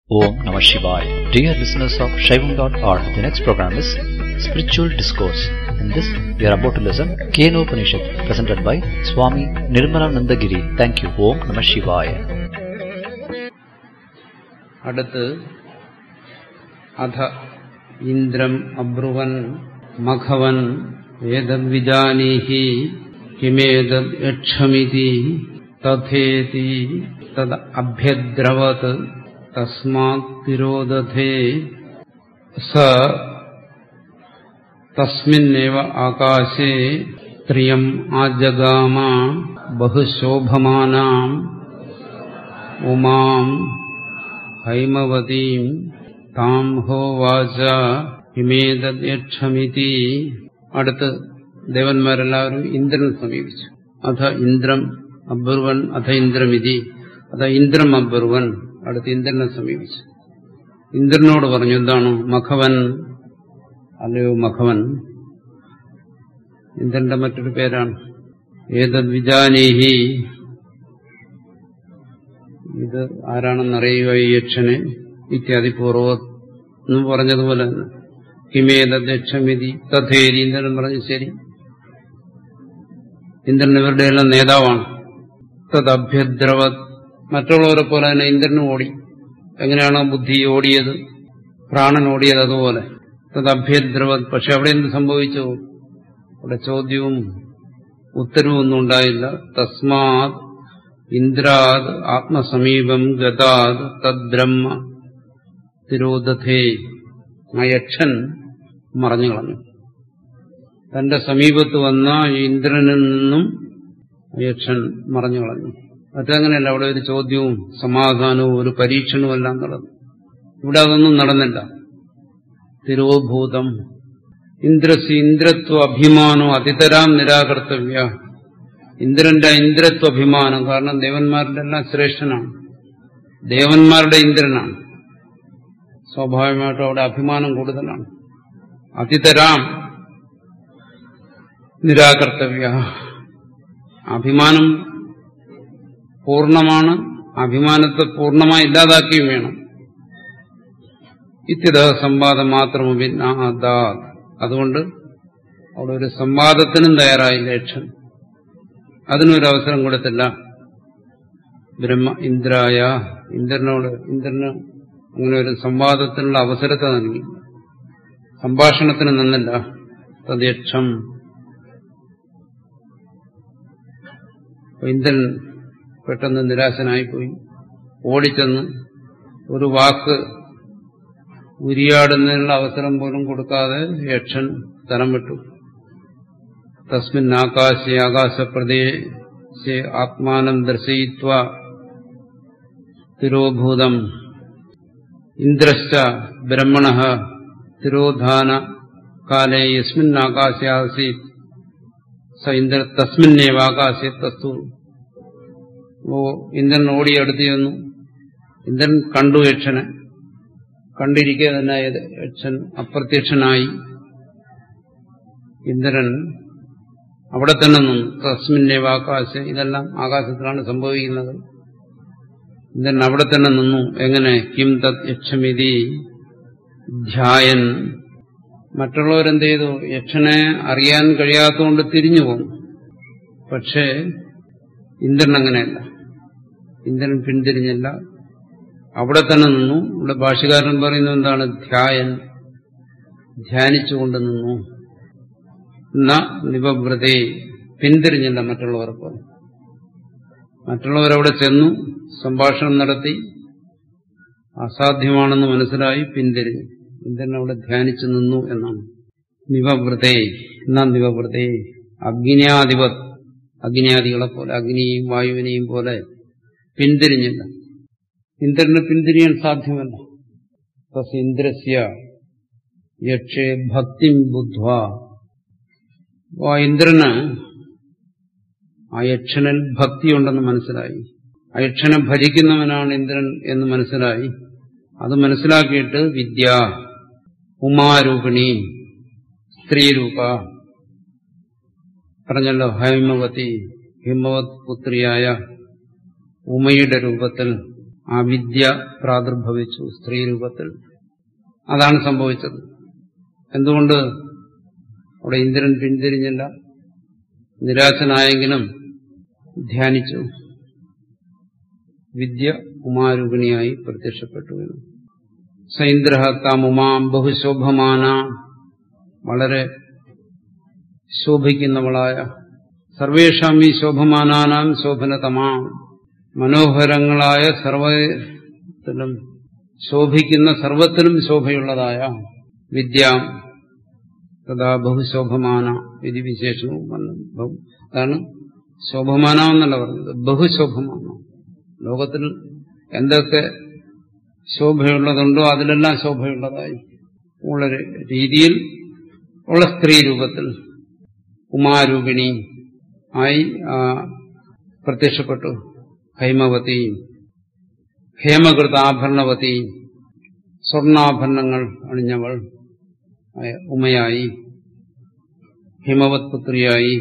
Om Namah Shivaya. Dear listeners of Shaivam.org, the next program is Spiritual Discourse. In this, we are about to listen Keno Upanishad, presented by Swami Nirmalanandagiri. Thank you. Om Namah Shivaya. അടുത്ത് അധ ഇന്ദ്രം അബ്രുവൻ മഖവൻ ഏതദ്വിജാനീഹി കിമേതദ് യക്ഷമിതി തഥേതി തദ് അഭ്യദ്രവത് തസ്മാത് തിരോദധേ സ തസ്മിന്നേവ ആകാശേ ത്രിയം ആജഗാമ ബഹുശോഭമാനാം ഉമാം ഹൈമവതീം താം ഹോവാച ഹിമേതദ്യക്ഷമിതി അടുത്ത് ദേവന്മാരെല്ലാവരും ഇന്ദ്രനെ സമീപിച്ചു അഥ ഇന്ദ്രം അബ്ബർവൻ അഥ ഇന്ദ്രമിതി അഥ ഇന്ദ്രം അബ്ബർവൻ അടുത്ത് ഇന്ദ്രനെ സമീപിച്ചു ഇന്ദ്രനോട് പറഞ്ഞു എന്താണ് മഖവൻ അല്ലയോ മഖവൻ ഇന്ദ്രന്റെ മറ്റൊരു പേരാണ് ഏതദ്വിജാനീഹി ഇത് ആരാണെന്നറിയുക ഈ യക്ഷനെ ഇത്യാദി പൂർവ എന്ന് പറഞ്ഞതുപോലെ തന്നെ ഹിമേതക്ഷമിതി തഥേരി ഇന്ദ്രൻ പറഞ്ഞു ശരി ഇന്ദ്രൻ ഇവരുടെ എല്ലാം നേതാവാണ് തദ്ഭ്യദ്രവ മറ്റുള്ളവരെ പോലെ തന്നെ ഇന്ദ്രനും ഓടി എങ്ങനെയാണോ ബുദ്ധി ഓടിയത് പ്രാണൻ ഓടിയത് അതുപോലെ തദ്ഭ്യദ്രവ പക്ഷെ അവിടെ എന്ത് സംഭവിച്ചു അവിടെ ചോദ്യവും ഉത്തരവും ഒന്നും ഉണ്ടായില്ല തസ്മാത് ഇന്ദ്രാത് ആത്മസമീപം ഗതാത് തദ്ബ്രഹ്മ തിരോധേ ആ യക്ഷൻ മറഞ്ഞു കളഞ്ഞു തന്റെ സമീപത്ത് വന്ന ഇന്ദ്രനിൽ നിന്നും യക്ഷൻ മറഞ്ഞു കളഞ്ഞു മറ്റങ്ങനെയല്ല അവിടെ ഒരു ചോദ്യവും സമാധാനവും ഒരു പരീക്ഷണവും എല്ലാം നടന്നു ഇവിടെ അതൊന്നും നടന്നില്ല തിരോഭൂതം ഇന്ദ്രസി ഇന്ദ്രത്വ അഭിമാനോ അതിതരാം നിരാകർത്തവ്യ ഇന്ദ്രന്റെ ഇന്ദ്രത്വ അഭിമാനം കാരണം ദേവന്മാരുടെ എല്ലാം ശ്രേഷ്ഠനാണ് ദേവന്മാരുടെ ഇന്ദ്രനാണ് സ്വാഭാവികമായിട്ടും അവിടെ അഭിമാനം കൂടുതലാണ് അതിതരാം നിരാകർത്തവ്യ അഭിമാനം പൂർണ്ണമാണ് അഭിമാനത്തെ പൂർണ്ണമായി ഇല്ലാതാക്കുകയും വേണം ഇത്യത സംവാദം മാത്രമേ അതുകൊണ്ട് അവിടെ ഒരു സംവാദത്തിനും തയ്യാറായില്ല യക്ഷൻ അതിനൊരു അവസരം കൊടുത്തില്ല ബ്രഹ്മ ഇന്ദ്രായ ഇന്ദ്രനോട് ഇന്ദ്രന് അങ്ങനെ ഒരു സംവാദത്തിനുള്ള അവസരത്തെ നൽകി സംഭാഷണത്തിന് നിന്നില്ല തദ്യക്ഷം ഇന്ദ്രൻ പെട്ടെന്ന് നിരാശനായിപ്പോയി ഓടിച്ചെന്ന് ഒരു വാക്ക് ഉരിയാടുന്നതിനുള്ള അവസരം പോലും കൊടുക്കാതെ യക്ഷൻ സ്ഥലം വിട്ടു തസ്മിൻ ആകാശേ ആകാശപ്രദേശേ ആത്മാനം ദർശയിത്വ തിരോഭൂതം ഇന്ദ്രശ്ച ബ്രഹ്മണ തിരോധാന കാലേ യസ്മിൻ ആകാശേ ആസീത് സ ഇന്ദ്ര തസ്മിന്നേവ ആകാശേ തസ്തു ഓ ഇന്ദ്രൻ ഓടിയടുത്ത് ചെന്നു ഇന്ദ്രൻ കണ്ടു യക്ഷനെ കണ്ടിരിക്കെ തന്നെ യക്ഷൻ അപ്രത്യക്ഷനായി ഇന്ദ്രൻ അവിടെ തന്നെ നിന്നു തസ്മിന്നേവ ആകാശം ഇതെല്ലാം ആകാശത്തിലാണ് സംഭവിക്കുന്നത് ഇന്ദ്രൻ അവിടെ തന്നെ നിന്നു എങ്ങനെ കിം തത് യക്ഷമിതി ധ്യായൻ മറ്റുള്ളവരെന്ത് ചെയ്തു യക്ഷനെ അറിയാൻ കഴിയാത്തതുകൊണ്ട് തിരിഞ്ഞു പോന്നു പക്ഷേ ഇന്ദ്രൻ അങ്ങനെയല്ല ഇന്ദ്രൻ പിന്തിരിഞ്ഞല്ല അവിടെ തന്നെ നിന്നു ഇവിടെ ഭാഷകാരൻ പറയുന്നത് എന്താണ് ധ്യായൻ ധ്യാനിച്ചുകൊണ്ട് നിന്നു ന നിപവ്രതേ പിന്തിരിഞ്ഞില്ല മറ്റുള്ളവരെ പോലെ മറ്റുള്ളവരവിടെ ചെന്നു സംഭാഷണം നടത്തി അസാധ്യമാണെന്ന് മനസ്സിലായി പിന്തിരിഞ്ഞു ഇന്ദ്രൻ അവിടെ ധ്യാനിച്ചു നിന്നു എന്നാണ് നിവവൃതേ എന്നാ നിവവൃതേ അഗ്നിയാധിപ അഗ്നിയാദികളെ പോലെ അഗ്നിയെയും വായുവിനെയും പോലെ പിന്തിരിഞ്ഞില്ല ഇന്ദ്രന് പിന്തിരിയാൻ സാധ്യമല്ല തസ് ഇന്ദ്രസ്യ യക്ഷേ ഭക്തി ബുദ്ധ്വ ആ ഇന്ദ്രന് ആ യക്ഷനിൽ ഭക്തിയുണ്ടെന്ന് മനസ്സിലായി ആ യക്ഷനെ ഭരിക്കുന്നവനാണ് ഇന്ദ്രൻ എന്ന് മനസ്സിലായി അത് മനസ്സിലാക്കിയിട്ട് വിദ്യ ഉമാരൂപിണി സ്ത്രീരൂപ പറഞ്ഞല്ലോ ഹൈമവതി ഹിമവത് പുത്രിയായ ഉമയുടെ രൂപത്തിൽ ആ വിദ്യ പ്രാദുർഭവിച്ചു സ്ത്രീ രൂപത്തിൽ അതാണ് സംഭവിച്ചത് എന്തുകൊണ്ട് അവിടെ ഇന്ദ്രൻ പിന്തിരിഞ്ഞില്ല നിരാശനായെങ്കിലും ധ്യാനിച്ചു വിദ്യ ഉമാരൂപിണിയായി പ്രത്യക്ഷപ്പെട്ടു സൈന്ദ്ര താമുമാം ബഹുശോഭമാന വളരെ ശോഭിക്കുന്നവളായ സർവേഷാം ഈ ശോഭമാനാനാം ശോഭനതമാം മനോഹരങ്ങളായ സർവത്തിലും ശോഭിക്കുന്ന സർവത്തിലും ശോഭയുള്ളതായ വിദ്യ തഥാ ബഹുശോഭമാന ഇത് വിശേഷവും വന്നു അതാണ് ശോഭമാന എന്നല്ല പറഞ്ഞത് ബഹുശോഭമാന ലോകത്തിൽ എന്തൊക്കെ ശോഭയുള്ളതുണ്ടോ അതിലെല്ലാം ശോഭയുള്ളതായി ഉള്ള രീതിയിൽ ഉള്ള സ്ത്രീ രൂപത്തിൽ ഉമാരൂപിണി ആയി പ്രത്യക്ഷപ്പെട്ടു ഹൈമവതി ഹേമകൃത ആഭരണവതി സ്വർണാഭരണങ്ങൾ അണിഞ്ഞവൾ ഉമയായി ഹിമവത് പുത്രിയായി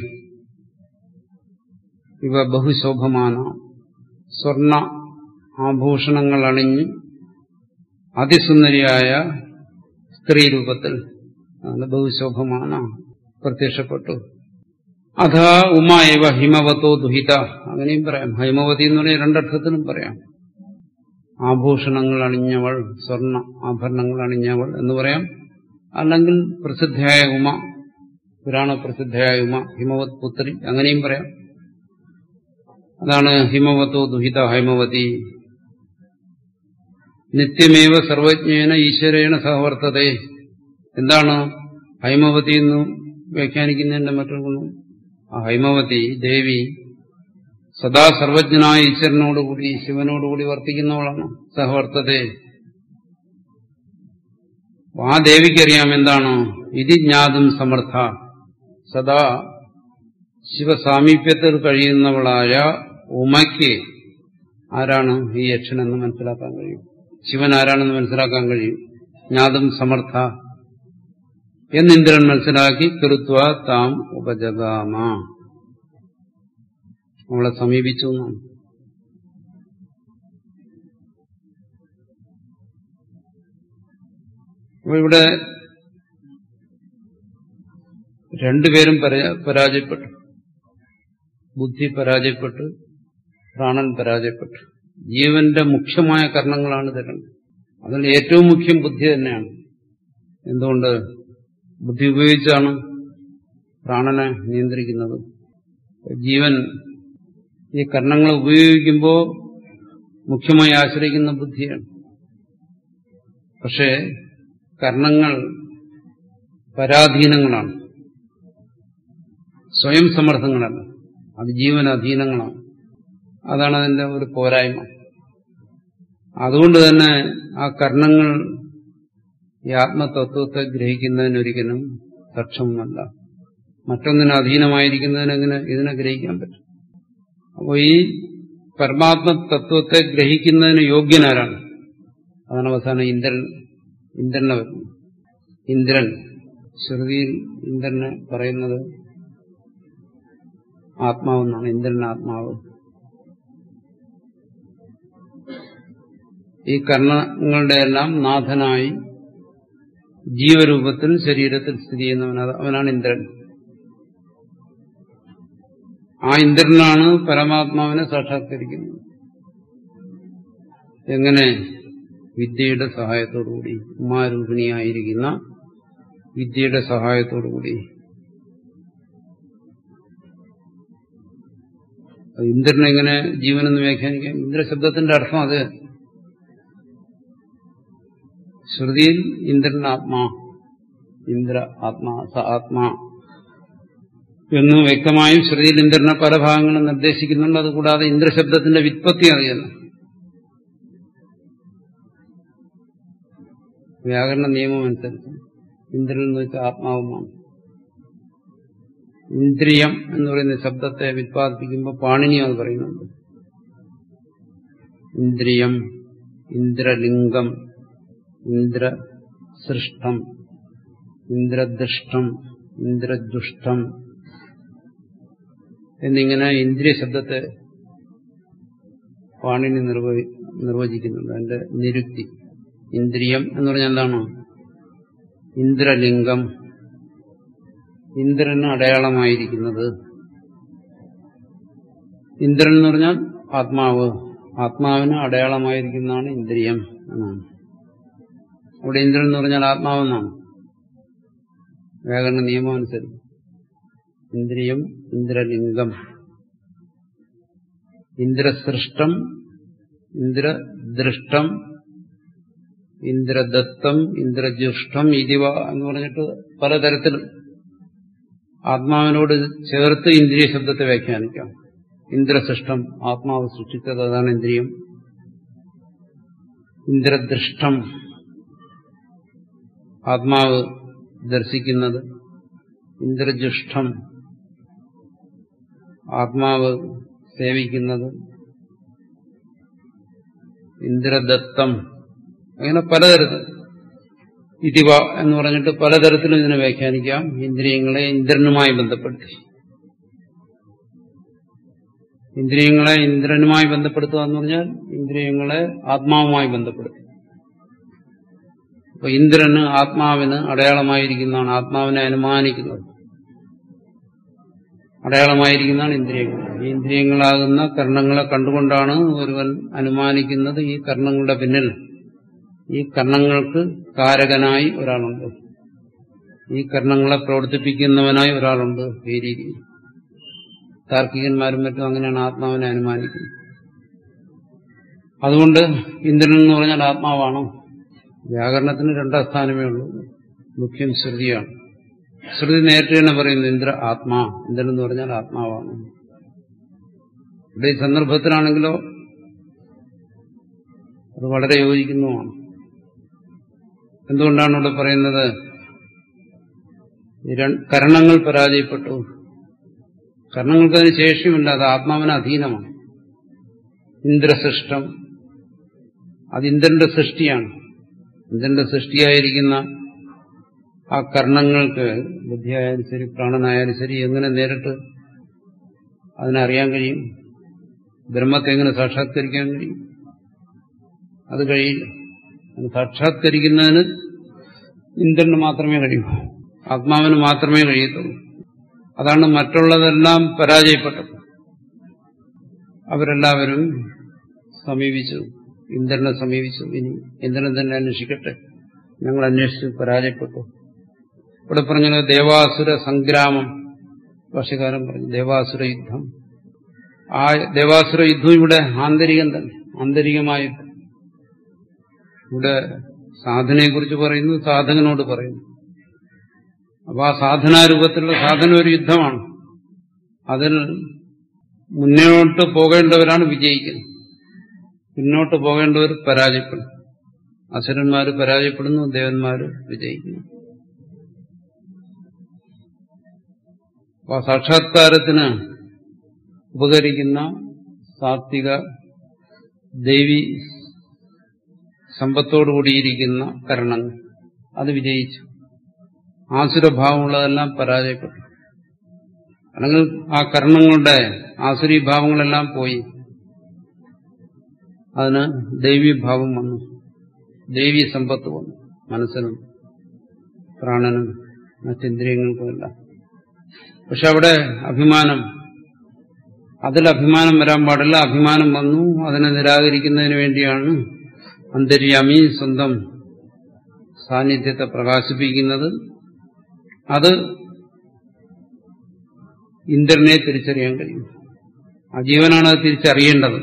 ഇവ ബഹുശോഭമാന സ്വർണ ആഭൂഷണങ്ങൾ അണിഞ്ഞ് അതിസുന്ദരിയായ സ്ത്രീ രൂപത്തിൽ ബഹുശോഭമാന പ്രത്യക്ഷപ്പെട്ടു അഥ ഉമ ഇവ ഹിമവത്തോ ദുഹിത അങ്ങനെയും പറയാം ഹൈമവതി എന്ന് പറഞ്ഞാൽ രണ്ടർത്ഥത്തിലും പറയാം ആഭൂഷണങ്ങൾ അണിഞ്ഞവൾ സ്വർണ ആഭരണങ്ങൾ അണിഞ്ഞവൾ എന്ന് പറയാം അല്ലെങ്കിൽ പ്രസിദ്ധയായ ഉമ പുരാണ പ്രസിദ്ധയായ ഉമ ഹിമവത് പുത്രി അങ്ങനെയും പറയാം അതാണ് ഹിമവത്തോ ദുഹിത ഹൈമവതി നിത്യമേവ സർവജ്ഞേന ഈശ്വരേണ സഹവർത്തതേ എന്താണ് ഹൈമവതി എന്ന് വ്യാഖ്യാനിക്കുന്നതിന്റെ മറ്റൊരു ഗുണം ആ ഹൈമവതി ദേവി സദാ സർവജ്ഞനായ ഈശ്വരനോടുകൂടി ശിവനോടുകൂടി വർത്തിക്കുന്നവളാണ് സഹവർത്തതേ ആ ദേവിക്കറിയാം എന്താണ് ഇതി ജ്ഞാതും സമർത്ഥ സദാ ശിവസാമീപ്യത്തിൽ കഴിയുന്നവളായ ഉമയ്ക്ക് ആരാണ് ഈ യക്ഷനെന്ന് മനസ്സിലാക്കാൻ കഴിയും ശിവൻ ആരാണെന്ന് മനസ്സിലാക്കാൻ കഴിയും ജ്ഞാതും സമർത്ഥ എന്നിന്ദ്രൻ മനസ്സിലാക്കി കൃത്വ താം ഉപജഗാമ അവളെ സമീപിച്ചു എന്നാണ് അപ്പൊ ഇവിടെ രണ്ടുപേരും പരാജയപ്പെട്ടു ബുദ്ധി പരാജയപ്പെട്ടു പ്രാണൻ പരാജയപ്പെട്ടു ജീവന്റെ മുഖ്യമായ കർണങ്ങളാണ് തരുന്നത് അതിൽ ഏറ്റവും മുഖ്യം ബുദ്ധി തന്നെയാണ് എന്തുകൊണ്ട് ബുദ്ധി ഉപയോഗിച്ചാണ് പ്രാണനെ നിയന്ത്രിക്കുന്നത് ജീവൻ ഈ കർണങ്ങൾ ഉപയോഗിക്കുമ്പോൾ മുഖ്യമായി ആശ്രയിക്കുന്ന ബുദ്ധിയാണ് പക്ഷേ കർണങ്ങൾ പരാധീനങ്ങളാണ് സ്വയം സമർത്ഥങ്ങളല്ല അത് ജീവനധീനങ്ങളാണ് അതാണ് അതിന്റെ ഒരു പോരായ്മ അതുകൊണ്ട് തന്നെ ആ കർണങ്ങൾ ഈ ആത്മതത്വത്തെ ഗ്രഹിക്കുന്നതിനൊരിക്കലും സക്ഷമമല്ല മറ്റൊന്നിന് അധീനമായിരിക്കുന്നതിനെങ്ങനെ ഇതിനെ ഗ്രഹിക്കാൻ പറ്റും അപ്പോൾ ഈ പരമാത്മ തത്വത്തെ ഗ്രഹിക്കുന്നതിന് യോഗ്യനാരാണ് അതാണ് അവസാനം ഇന്ദ്രൻ ഇന്ദ്രനെ വരുന്നത് ഇന്ദ്രൻ ശ്രുതിയിൽ ഇന്ദ്രനെ പറയുന്നത് ആത്മാവെന്നാണ് ഇന്ദ്രൻ ആത്മാവ് ഈ കർണങ്ങളുടെ എല്ലാം നാഥനായി ജീവരൂപത്തിൽ ശരീരത്തിൽ സ്ഥിതി ചെയ്യുന്നവൻ അവനാണ് ഇന്ദ്രൻ ആ ഇന്ദ്രനാണ് പരമാത്മാവിനെ സാക്ഷാത്കരിക്കുന്നത് എങ്ങനെ വിദ്യയുടെ സഹായത്തോടുകൂടി ഉമാരൂപിണിയായിരിക്കുന്ന വിദ്യയുടെ സഹായത്തോടുകൂടി ഇന്ദ്രനെ എങ്ങനെ ജീവനെന്ന് വ്യാഖ്യാനിക്കാം ഇന്ദ്രശബ്ദത്തിന്റെ അർത്ഥം അത് ശ്രുതിയിൽ ഇന്ദ്രൻ ആത്മാ ഇന്ദ്ര ആത്മാ സ ആത്മാ എന്ന് വ്യക്തമായും ശ്രുതിയിൽ ഇന്ദ്രനെ പല ഭാഗങ്ങളും നിർദ്ദേശിക്കുന്നുണ്ട് അതുകൂടാതെ ഇന്ദ്രശബ്ദത്തിന്റെ വിത്പത്തി അറിയുന്നു വ്യാകരണ നിയമം അനുസരിച്ച് ഇന്ദ്രൻ എന്ന് വെച്ചാൽ ആത്മാവുമാണ് ഇന്ദ്രിയം എന്ന് പറയുന്ന ശബ്ദത്തെ വിത്പാദിപ്പിക്കുമ്പോൾ പാണിനി അത് പറയുന്നുണ്ട് ഇന്ദ്രിയം ഇന്ദ്രലിംഗം ഇന്ദ്രസൃഷ്ടം ഇന്ദ്രദൃഷ്ടം ഇന്ദ്രദുഷ്ടം എന്നിങ്ങനെ ഇന്ദ്രിയ ശബ്ദത്തെ പാണിനി നിർവ നിർവചിക്കുന്നുണ്ട് അതിന്റെ നിരുക്തി ഇന്ദ്രിയം എന്ന് പറഞ്ഞാൽ എന്താണ് ഇന്ദ്രലിംഗം ഇന്ദ്രന് അടയാളമായിരിക്കുന്നത് ഇന്ദ്രൻ എന്ന് പറഞ്ഞാൽ ആത്മാവ് ആത്മാവിന് അടയാളമായിരിക്കുന്നതാണ് ഇന്ദ്രിയം എന്നാണ് അവിടെ ഇന്ദ്രൻ എന്ന് പറഞ്ഞാൽ ആത്മാവെന്നാണ് വ്യാകരണ നിയമം അനുസരിച്ച് ഇന്ദ്രിയം ഇന്ദ്രലിംഗം ഇന്ദ്രസൃഷ്ടം ഇന്ദ്രദൃഷ്ടം ഇന്ദ്രദത്തം ഇന്ദ്രജുഷ്ടം ഇതിവ എന്ന് പറഞ്ഞിട്ട് പലതരത്തിൽ ആത്മാവിനോട് ചേർത്ത് ഇന്ദ്രിയ ശബ്ദത്തെ വ്യാഖ്യാനിക്കാം ഇന്ദ്രസൃഷ്ടം ആത്മാവ് സൃഷ്ടിച്ചത് അതാണ് ഇന്ദ്രിയം ഇന്ദ്രദൃഷ്ടം ആത്മാവ് ദർശിക്കുന്നത് ഇന്ദ്രജുഷ്ടം ആത്മാവ് സേവിക്കുന്നത് ഇന്ദ്രദത്തം അങ്ങനെ പലതരത്തിൽ ഇതിവ എന്ന് പറഞ്ഞിട്ട് പലതരത്തിലും ഇതിനെ വ്യാഖ്യാനിക്കാം ഇന്ദ്രിയങ്ങളെ ഇന്ദ്രനുമായി ബന്ധപ്പെടുത്തി ഇന്ദ്രിയങ്ങളെ ഇന്ദ്രനുമായി ബന്ധപ്പെടുത്തുക എന്ന് പറഞ്ഞാൽ ഇന്ദ്രിയങ്ങളെ ആത്മാവുമായി ബന്ധപ്പെടുത്തി അപ്പൊ ഇന്ദ്രന് ആത്മാവിന് അടയാളമായിരിക്കുന്നതാണ് ആത്മാവിനെ അനുമാനിക്കുന്നത് അടയാളമായിരിക്കുന്നതാണ് ഇന്ദ്രിയങ്ങൾ ഈ ഇന്ദ്രിയങ്ങളാകുന്ന കർണങ്ങളെ കണ്ടുകൊണ്ടാണ് ഒരുവൻ അനുമാനിക്കുന്നത് ഈ കർണങ്ങളുടെ പിന്നിൽ ഈ കർണങ്ങൾക്ക് കാരകനായി ഒരാളുണ്ട് ഈ കർണങ്ങളെ പ്രവർത്തിപ്പിക്കുന്നവനായി ഒരാളുണ്ട് ഈ രീതി താർക്കികന്മാരും മറ്റും അങ്ങനെയാണ് ആത്മാവിനെ അനുമാനിക്കുന്നത് അതുകൊണ്ട് ഇന്ദ്രൻ എന്ന് പറഞ്ഞാൽ ആത്മാവാണ് വ്യാകരണത്തിന് രണ്ടാം സ്ഥാനമേ ഉള്ളൂ മുഖ്യം ശ്രുതിയാണ് ശ്രുതി നേരിട്ട് തന്നെ പറയുന്നു ഇന്ദ്ര ആത്മാ ഇന്ദ്രൻ എന്ന് പറഞ്ഞാൽ ആത്മാവാണ് ഇവിടെ ഈ സന്ദർഭത്തിലാണെങ്കിലോ അത് വളരെ യോജിക്കുന്നതുമാണ് എന്തുകൊണ്ടാണ് ഇവിടെ പറയുന്നത് കരണങ്ങൾ പരാജയപ്പെട്ടു കരണങ്ങൾക്ക് അതിന് ശേഷിയുമില്ല അത് ആത്മാവിന് അധീനമാണ് ഇന്ദ്രസൃഷ്ടം അത് ഇന്ദ്രന്റെ സൃഷ്ടിയാണ് ഇന്ദ്രന്റെ സൃഷ്ടിയായിരിക്കുന്ന ആ കർണങ്ങൾക്ക് ബുദ്ധിയായാലും ശരി പ്രാണനായാലും ശരി എങ്ങനെ നേരിട്ട് അതിനറിയാൻ കഴിയും ബ്രഹ്മത്തെ എങ്ങനെ സാക്ഷാത്കരിക്കാൻ കഴിയും അത് കഴിയില്ല അത് സാക്ഷാത്കരിക്കുന്നതിന് ഇന്ദ്രന് മാത്രമേ കഴിയൂ ആത്മാവിന് മാത്രമേ കഴിയത്തുള്ളൂ അതാണ് മറ്റുള്ളതെല്ലാം പരാജയപ്പെട്ടത് അവരെല്ലാവരും സമീപിച്ചു ഇന്ദ്രനെ സമീപിച്ചു ഇനി ഇന്ദ്രൻ തന്നെ അന്വേഷിക്കട്ടെ ഞങ്ങൾ അന്വേഷിച്ചു പരാജയപ്പെട്ടു ഇവിടെ പറഞ്ഞത് ദേവാസുര സംഗ്രാമം ഭാഷകാരൻ പറഞ്ഞു ദേവാസുര യുദ്ധം ആ ദേവാസുര യുദ്ധം ഇവിടെ ആന്തരികം തന്നെ ആന്തരികമായ യുദ്ധം ഇവിടെ സാധനയെക്കുറിച്ച് പറയുന്നു സാധകനോട് പറയുന്നു അപ്പൊ ആ സാധനാരൂപത്തിലുള്ള സാധന ഒരു യുദ്ധമാണ് അതിൽ മുന്നോട്ട് പോകേണ്ടവരാണ് വിജയിക്കുന്നത് പിന്നോട്ട് പോകേണ്ടവർ പരാജയപ്പെടും അസുരന്മാർ പരാജയപ്പെടുന്നു ദേവന്മാർ വിജയിക്കുന്നു അപ്പൊ സാക്ഷാത്കാരത്തിന് ഉപകരിക്കുന്ന സാത്വിക ദേവി സമ്പത്തോടുകൂടിയിരിക്കുന്ന കരണങ്ങൾ അത് വിജയിച്ചു ആസുരഭാവമുള്ളതെല്ലാം പരാജയപ്പെട്ടു അല്ലെങ്കിൽ ആ കർണങ്ങളുടെ ആസുരി ഭാവങ്ങളെല്ലാം പോയി അതിന് ദൈവീഭാവം വന്നു ദൈവീ സമ്പത്ത് വന്നു മനസ്സിനും പ്രാണനും മറ്റിന്ദ്രിയങ്ങൾക്കുമെല്ലാം പക്ഷെ അവിടെ അഭിമാനം അതിൽ അഭിമാനം വരാൻ പാടില്ല അഭിമാനം വന്നു അതിനെ നിരാകരിക്കുന്നതിന് വേണ്ടിയാണ് അന്തര്യാമി സ്വന്തം സാന്നിധ്യത്തെ പ്രകാശിപ്പിക്കുന്നത് അത് ഇന്ദ്രനെ തിരിച്ചറിയാൻ കഴിയും ആ ജീവനാണ് അത് തിരിച്ചറിയേണ്ടത്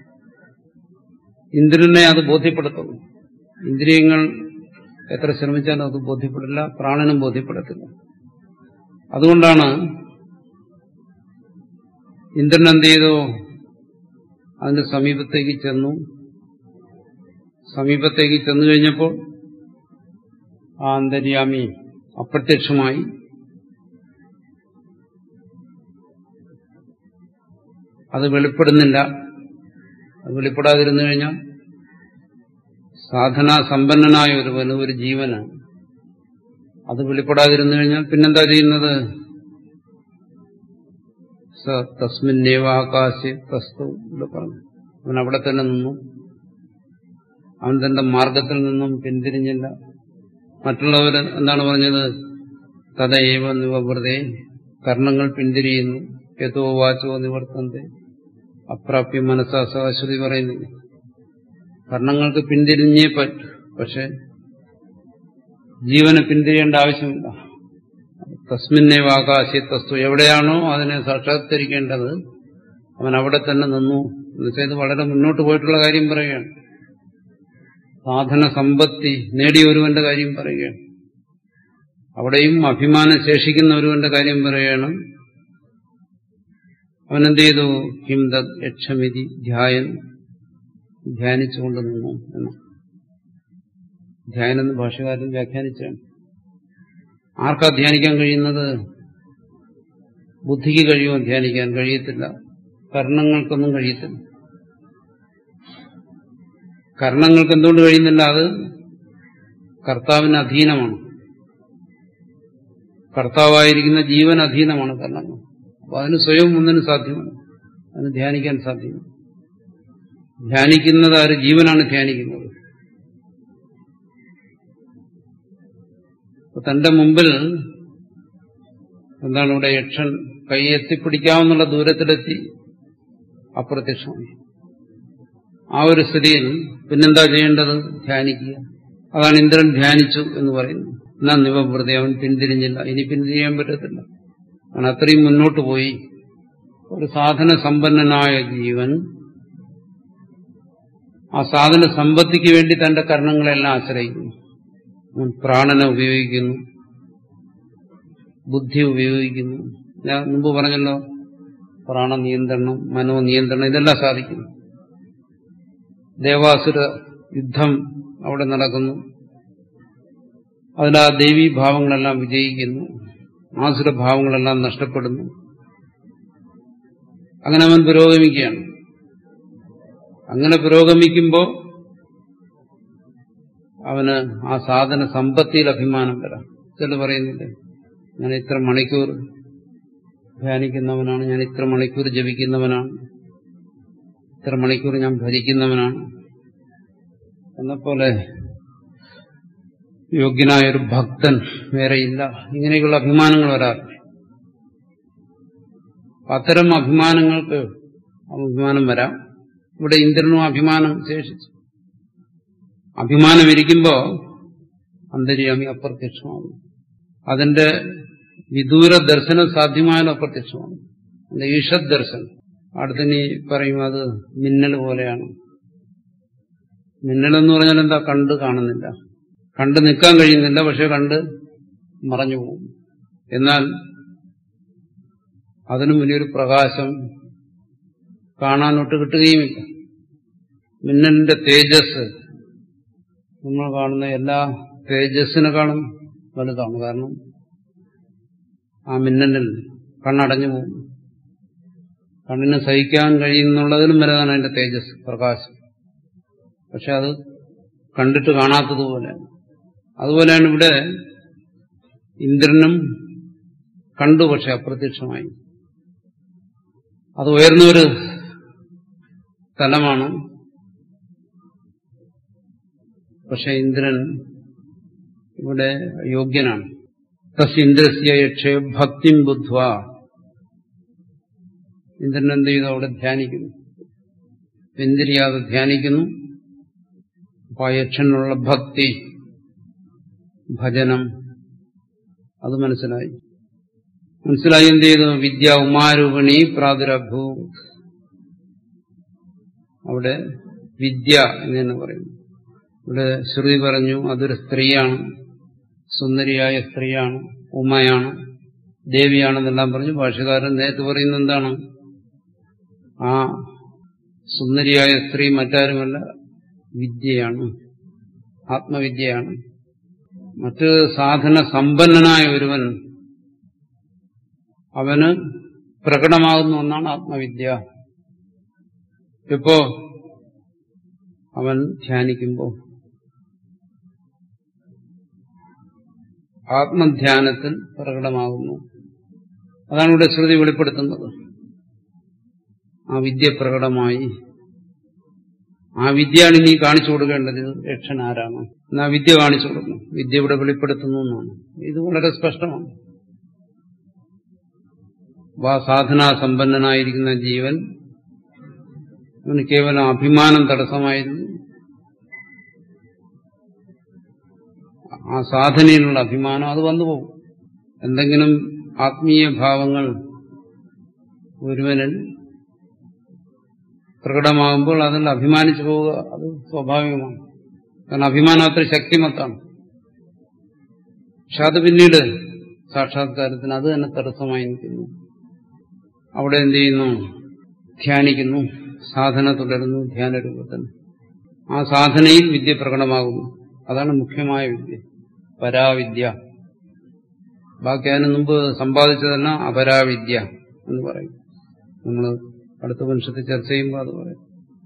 ഇന്ദ്രനെ അത് ബോധ്യപ്പെടുത്തുന്നു ഇന്ദ്രിയങ്ങൾ എത്ര ശ്രമിച്ചാലും അത് ബോധ്യപ്പെടില്ല പ്രാണനും ബോധ്യപ്പെടത്തില്ല അതുകൊണ്ടാണ് ഇന്ദ്രൻ എന്ത് ചെയ്തു അതിന്റെ സമീപത്തേക്ക് ചെന്നു സമീപത്തേക്ക് ചെന്നു കഴിഞ്ഞപ്പോൾ ആ അന്തര്യാമി അപ്രത്യക്ഷമായി അത് വെളിപ്പെടുന്നില്ല അത് വെളിപ്പെടാതിരുന്നു കഴിഞ്ഞാൽ സാധനാ സമ്പന്നനായ ഒരുവന് ഒരു ജീവന് അത് വെളിപ്പെടാതിരുന്നു കഴിഞ്ഞാൽ പിന്നെന്താ ചെയ്യുന്നത് സ തസ്മിന്നേവ ആകാശ തസ്തു ഇവിടെ പറഞ്ഞു അവൻ അവിടെ തന്നെ നിന്നു അവൻ തന്റെ മാർഗത്തിൽ നിന്നും പിന്തിരിഞ്ഞില്ല മറ്റുള്ളവർ എന്താണ് പറഞ്ഞത് തഥൈവ നിവൃതേ കർണങ്ങൾ പിന്തിരിയുന്നു യഥോ വാച്ചോ നിവർത്തന്തെ അപ്രാപ്യ മനസ്സാ സഹശ്രുതി പറയുന്നില്ല കർണങ്ങൾക്ക് പിന്തിരിഞ്ഞേ പറ്റൂ പക്ഷെ ജീവന് പിന്തിരിയേണ്ട ആവശ്യമില്ല തസ്മിന്നെ വാകാശി തസ്തു എവിടെയാണോ അതിനെ സാക്ഷാത്കരിക്കേണ്ടത് അവൻ അവിടെ തന്നെ നിന്നു എന്നുവെച്ചാൽ ഇത് വളരെ മുന്നോട്ട് പോയിട്ടുള്ള കാര്യം പറയുകയാണ് സാധന സമ്പത്തി നേടിയ ഒരുവന്റെ കാര്യം പറയുകയാണ് അവിടെയും അഭിമാനം ശേഷിക്കുന്ന ഒരുവന്റെ കാര്യം പറയുകയാണ് അവനെന്ത് ചെയ്തു കിം തത് യക്ഷമിതി ധ്യായൻ ധ്യാനിച്ചുകൊണ്ട് നിന്നു എന്ന് ധ്യാനം എന്ന് ഭാഷകാരൻ വ്യാഖ്യാനിച്ചാണ് ആർക്കാ ധ്യാനിക്കാൻ കഴിയുന്നത് ബുദ്ധിക്ക് കഴിയുമോ ധ്യാനിക്കാൻ കഴിയത്തില്ല കർണങ്ങൾക്കൊന്നും കഴിയത്തില്ല കർണങ്ങൾക്ക് എന്തുകൊണ്ട് കഴിയുന്നില്ല അത് കർത്താവിന് അധീനമാണ് കർത്താവായിരിക്കുന്ന ജീവൻ അധീനമാണ് കർണങ്ങൾ അപ്പൊ അതിന് സ്വയം ഒന്നിനും സാധ്യമല്ല അതിന് ധ്യാനിക്കാൻ സാധ്യമല്ല ധ്യാനിക്കുന്നത് ആര് ജീവനാണ് ധ്യാനിക്കുന്നത് തന്റെ മുമ്പിൽ എന്താണ് ഇവിടെ യക്ഷൻ കൈ എത്തിപ്പിടിക്കാവുന്നുള്ള ദൂരത്തിലെത്തി അപ്രത്യക്ഷമായി ആ ഒരു സ്ഥിതിയിൽ പിന്നെന്താ ചെയ്യേണ്ടത് ധ്യാനിക്കുക അതാണ് ഇന്ദ്രൻ ധ്യാനിച്ചു എന്ന് പറയുന്നത് എന്നാ നിവവൃതി അവൻ പിന്തിരിഞ്ഞില്ല ഇനി പിന്തിരിയാൻ പറ്റത്തില്ല അവൻ അത്രയും മുന്നോട്ട് പോയി ഒരു സാധന സമ്പന്നനായ ജീവൻ ആ സാധന സമ്പത്തിക്ക് വേണ്ടി തന്റെ കർണങ്ങളെല്ലാം ആശ്രയിക്കുന്നു അവൻ പ്രാണനെ ഉപയോഗിക്കുന്നു ബുദ്ധി ഉപയോഗിക്കുന്നു ഞാൻ മുമ്പ് പറഞ്ഞല്ലോ പ്രാണനിയന്ത്രണം മനോനിയന്ത്രണം ഇതെല്ലാം സാധിക്കുന്നു ദേവാസുര യുദ്ധം അവിടെ നടക്കുന്നു അതിൽ ആ ദേവീ ഭാവങ്ങളെല്ലാം വിജയിക്കുന്നു ആസുരഭാവങ്ങളെല്ലാം നഷ്ടപ്പെടുന്നു അങ്ങനെ അവൻ പുരോഗമിക്കുകയാണ് അങ്ങനെ പുരോഗമിക്കുമ്പോൾ അവന് ആ സാധന സമ്പത്തിയിൽ അഭിമാനം വരാം ചില പറയുന്നില്ലേ ഞാൻ ഇത്ര മണിക്കൂർ ധ്യാനിക്കുന്നവനാണ് ഞാൻ ഇത്ര മണിക്കൂർ ജപിക്കുന്നവനാണ് ഇത്ര മണിക്കൂർ ഞാൻ ഭരിക്കുന്നവനാണ് എന്നപോലെ യോഗ്യനായൊരു ഭക്തൻ വേറെയില്ല ഇങ്ങനെയൊക്കെയുള്ള അഭിമാനങ്ങൾ വരാറില്ല അത്തരം അഭിമാനങ്ങൾക്ക് അഭിമാനം വരാം ഇവിടെ ഇന്ദ്രനും അഭിമാനം ശേഷിച്ചു അഭിമാനം ഇരിക്കുമ്പോ അന്തര്യാമി അപ്രത്യക്ഷമാകും അതിന്റെ വിദൂര ദർശനം സാധ്യമായാലും അപ്രത്യക്ഷമാണ് അതിന്റെ ഈഷത് ദർശനം അടുത്തിനി പറയും അത് മിന്നൽ പോലെയാണ് മിന്നലെന്ന് പറഞ്ഞാൽ എന്താ കണ്ട് കാണുന്നില്ല കണ്ട് നിൽക്കാൻ കഴിയുന്നില്ല പക്ഷെ കണ്ട് മറഞ്ഞു പോകും എന്നാൽ അതിനും വലിയൊരു പ്രകാശം കാണാനൊട്ട് കിട്ടുകയുമില്ല മിന്നലിന്റെ തേജസ് നമ്മൾ കാണുന്ന എല്ലാ തേജസ്സിനെക്കാളും വലുതാണ് കാരണം ആ മിന്നലിൽ കണ്ണടഞ്ഞു പോകും കണ്ണിന് സഹിക്കാൻ കഴിയുന്നുള്ളതിലും വലുതാണ് അതിന്റെ തേജസ് പ്രകാശം പക്ഷെ അത് കണ്ടിട്ട് കാണാത്തതുപോലെയാണ് അതുപോലെയാണ് ഇവിടെ ഇന്ദ്രനും കണ്ടു പക്ഷെ അപ്രത്യക്ഷമായി അത് ഉയർന്നൊരു തലമാണ് പക്ഷെ ഇന്ദ്രൻ ഇവിടെ യോഗ്യനാണ് തസ് ഇന്ദ്രസ്യ യക്ഷേ ഭക്തിം ബുദ്ധ്വ ഇന്ദ്രൻ എന്ത് ചെയ്തു അവിടെ ധ്യാനിക്കുന്നു പിന്തിരിയാതെ ധ്യാനിക്കുന്നു അപ്പൊ ആ യക്ഷനുള്ള ഭക്തി ഭജനം അത് മനസ്സിലായി മനസ്സിലായി എന്ത് ചെയ്തു വിദ്യ ഉമാരൂപിണി പ്രാദുരഭൂ അവിടെ വിദ്യ എന്ന് തന്നെ പറയുന്നു ഇവിടെ ശ്രുതി പറഞ്ഞു അതൊരു സ്ത്രീയാണ് സുന്ദരിയായ സ്ത്രീയാണ് ഉമയാണ് ദേവിയാണെന്നെല്ലാം പറഞ്ഞു ഭാഷകാരൻ നേരത്തെ പറയുന്നത് എന്താണ് ആ സുന്ദരിയായ സ്ത്രീ മറ്റാരുമല്ല വിദ്യയാണ് ആത്മവിദ്യയാണ് മറ്റ് സാധന സമ്പന്നനായ ഒരുവൻ അവന് പ്രകടമാകുന്ന ഒന്നാണ് ആത്മവിദ്യ ഇപ്പോ അവൻ ധ്യാനിക്കുമ്പോൾ ആത്മധ്യാനത്തിൽ പ്രകടമാകുന്നു അതാണ് ഇവിടെ ശ്രുതി വെളിപ്പെടുത്തുന്നത് ആ വിദ്യ പ്രകടമായി ആ വിദ്യയാണ് ഇനി കാണിച്ചു കൊടുക്കേണ്ടത് ഇത് യക്ഷൻ ആരാണ് എന്നാ വിദ്യ കാണിച്ചു കൊടുക്കണം വിദ്യ ഇവിടെ വെളിപ്പെടുത്തുന്നു എന്നാണ് ഇത് വളരെ സ്പഷ്ടമാണ് വാ സാധനാ സമ്പന്നനായിരിക്കുന്ന ജീവൻ അവന് കേവലം അഭിമാനം തടസ്സമായിരുന്നു ആ സാധനയിലുള്ള അഭിമാനം അത് വന്നു പോകും എന്തെങ്കിലും ആത്മീയ ഭാവങ്ങൾ ഒരുവനിൽ പ്രകടമാകുമ്പോൾ അതിൽ അഭിമാനിച്ചു പോവുക അത് സ്വാഭാവികമാണ് കാരണം അഭിമാനം അത്ര ശക്തിമത്താണ് പക്ഷെ അത് പിന്നീട് സാക്ഷാത്കാരത്തിന് അത് തന്നെ തടസ്സമായി നിൽക്കുന്നു അവിടെ എന്ത് ചെയ്യുന്നു ധ്യാനിക്കുന്നു സാധന തുടരുന്നു ധ്യാന രൂപത്തിൽ ആ സാധനയിൽ വിദ്യ പ്രകടമാകുന്നു അതാണ് മുഖ്യമായ വിദ്യ പരാവിദ്യ ബാക്കി അതിന് മുമ്പ് സമ്പാദിച്ചതെല്ലാം അപരാവിദ്യ എന്ന് പറയും നമ്മൾ അടുത്ത വംശത്തിൽ ചർച്ച ചെയ്യുമ്പോൾ അത് പറയും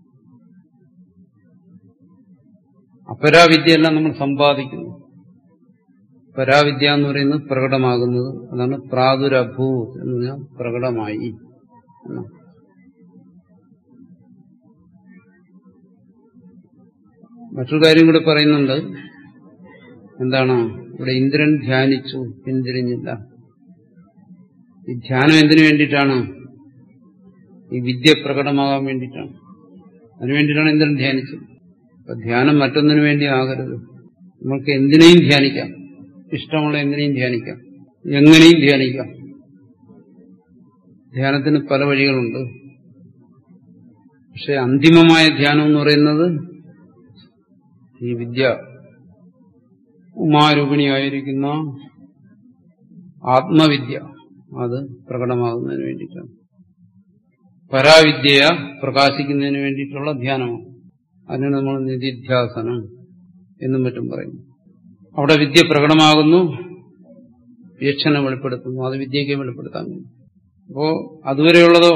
അപരാവിദ്യയെല്ലാം നമ്മൾ സമ്പാദിക്കുന്നു പരാവിദ്യ എന്ന് പറയുന്നത് പ്രകടമാകുന്നത് അതാണ് പ്രാദുരഭൂ എന്ന് പറഞ്ഞാൽ പ്രകടമായി എന്നാണ് മറ്റൊരു കാര്യം കൂടി പറയുന്നുണ്ട് എന്താണ് ഇവിടെ ഇന്ദ്രൻ ധ്യാനിച്ചു പിന്തിരിഞ്ഞില്ല ഈ ധ്യാനം എന്തിനു വേണ്ടിയിട്ടാണ് ഈ വിദ്യ പ്രകടമാകാൻ വേണ്ടിയിട്ടാണ് അതിനു വേണ്ടിയിട്ടാണ് ഇന്ദ്രൻ ധ്യാനിച്ചത് അപ്പൊ ധ്യാനം മറ്റൊന്നിനു വേണ്ടി ആകരുത് നമുക്ക് എന്തിനേയും ധ്യാനിക്കാം ഇഷ്ടമുള്ള എന്തിനേയും ധ്യാനിക്കാം എങ്ങനെയും ധ്യാനിക്കാം ധ്യാനത്തിന് പല വഴികളുണ്ട് പക്ഷെ അന്തിമമായ ധ്യാനം എന്ന് പറയുന്നത് ഈ വിദ്യ ഉമാരൂപിണിയായിരിക്കുന്ന ആത്മവിദ്യ അത് പ്രകടമാകുന്നതിന് വേണ്ടിയിട്ടാണ് പരാവിദ്യയ പ്രകാശിക്കുന്നതിന് വേണ്ടിയിട്ടുള്ള ധ്യാനമാണ് അതിനാണ് നമ്മൾ നിധിധ്യാസനം എന്നും മറ്റും പറയുന്നു അവിടെ വിദ്യ പ്രകടമാകുന്നു യക്ഷനെ വെളിപ്പെടുത്തുന്നു അത് വിദ്യയ്ക്ക് വെളിപ്പെടുത്താൻ കഴിയും അപ്പോ അതുവരെയുള്ളതോ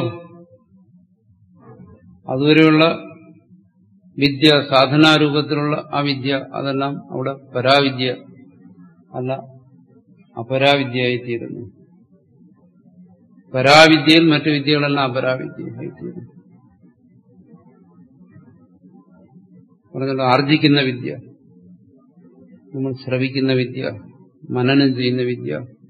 അതുവരെയുള്ള വിദ്യ സാധനാരൂപത്തിലുള്ള ആ വിദ്യ അതെല്ലാം അവിടെ പരാവിദ്യ അല്ല അപരാവിദ്യയായിത്തീരുന്നു പരാവിദ്യയിൽ മറ്റു വിദ്യകളെല്ലാം അപരാവിദ്യയായിത്തീരുന്നു പറഞ്ഞല്ലോ ആർജിക്കുന്ന വിദ്യ നമ്മൾ ശ്രവിക്കുന്ന വിദ്യ മനനം ചെയ്യുന്ന വിദ്യ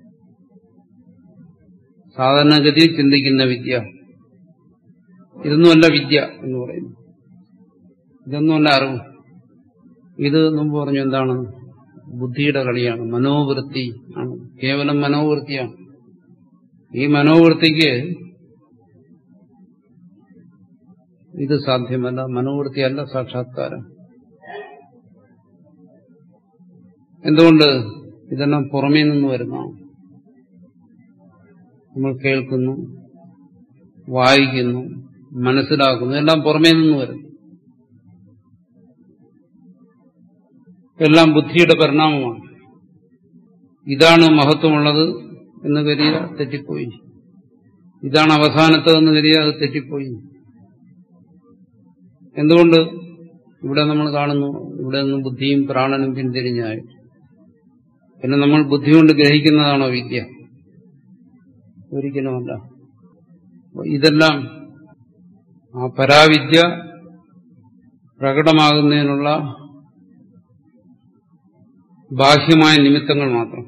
സാധാരണഗതിയിൽ ചിന്തിക്കുന്ന വിദ്യ ഇതൊന്നുമല്ല വിദ്യ എന്ന് പറയുന്നു ഇതൊന്നുമല്ല അറിവ് ഇത് മുമ്പ് പറഞ്ഞു എന്താണ് ബുദ്ധിയുടെ കളിയാണ് മനോവൃത്തി ആണ് കേവലം മനോവൃത്തിയാണ് ഈ മനോവൃത്തിക്ക് ഇത് സാധ്യമല്ല മനോവൃത്തിയല്ല സാക്ഷാത്കാരം എന്തുകൊണ്ട് ഇതെല്ലാം പുറമേ നിന്ന് വരുന്നതാണ് നമ്മൾ കേൾക്കുന്നു വായിക്കുന്നു മനസ്സിലാക്കുന്നു എല്ലാം പുറമേ നിന്ന് വരുന്നു എല്ലാം ബുദ്ധിയുടെ പരിണാമമാണ് ഇതാണ് മഹത്വമുള്ളത് എന്ന് കരുതിയ തെറ്റിപ്പോയി ഇതാണ് അവസാനത്തതെന്ന് കരുതിയ അത് തെറ്റിപ്പോയി എന്തുകൊണ്ട് ഇവിടെ നമ്മൾ കാണുന്നു ഇവിടെ നിന്ന് ബുദ്ധിയും പ്രാണനും പിന്തിരിഞ്ഞായി പിന്നെ നമ്മൾ ബുദ്ധി കൊണ്ട് ഗ്രഹിക്കുന്നതാണോ വിദ്യ ഒരിക്കലുമല്ല ഇതെല്ലാം ആ പരാവിദ്യ പ്രകടമാകുന്നതിനുള്ള ബാഹ്യമായ നിമിത്തങ്ങൾ മാത്രം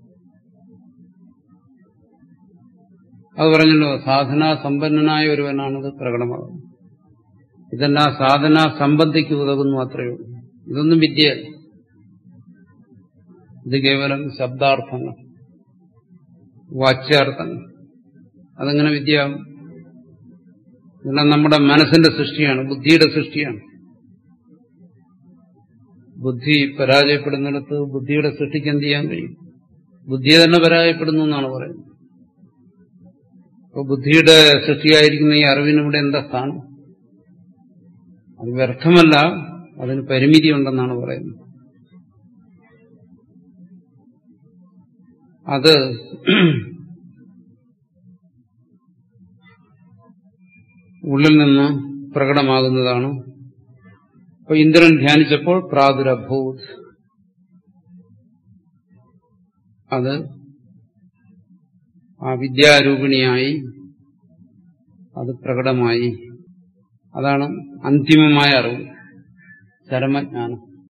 അത് പറഞ്ഞല്ലോ സാധനാ സമ്പന്നനായ ഒരുവനാണത് പ്രകടമാകുന്നത് ഇതെല്ലാം സാധനാ സമ്പത്തിക്ക് ഉതകുന്നു അത്രയേ ഉള്ളൂ ഇതൊന്നും വിദ്യയല്ല ഇത് കേവലം ശബ്ദാർത്ഥങ്ങൾ വാച്യാർത്ഥങ്ങൾ അതെങ്ങനെ വിദ്യയാകും ഇതെല്ലാം നമ്മുടെ മനസ്സിന്റെ സൃഷ്ടിയാണ് ബുദ്ധിയുടെ സൃഷ്ടിയാണ് ബുദ്ധി പരാജയപ്പെടുന്നിടത്ത് ബുദ്ധിയുടെ സൃഷ്ടിക്ക് എന്ത് ചെയ്യാൻ കഴിയും ബുദ്ധിയെ തന്നെ പരാജയപ്പെടുന്നു എന്നാണ് പറയുന്നത് അപ്പോൾ ബുദ്ധിയുടെ സൃഷ്ടിയായിരിക്കുന്ന ഈ അറിവിനിവിടെ എന്താ സ്ഥാനം അത് വ്യർത്ഥമല്ല അതിന് പരിമിതി ഉണ്ടെന്നാണ് പറയുന്നത് അത് ഉള്ളിൽ നിന്ന് പ്രകടമാകുന്നതാണ് അപ്പൊ ഇന്ദ്രൻ ധ്യാനിച്ചപ്പോൾ പ്രാദുരഭൂത് അത് ആ വിദ്യാരൂപിണിയായി അത് പ്രകടമായി അതാണ് അന്തിമമായ അറിവ് ചരമജ്ഞാനം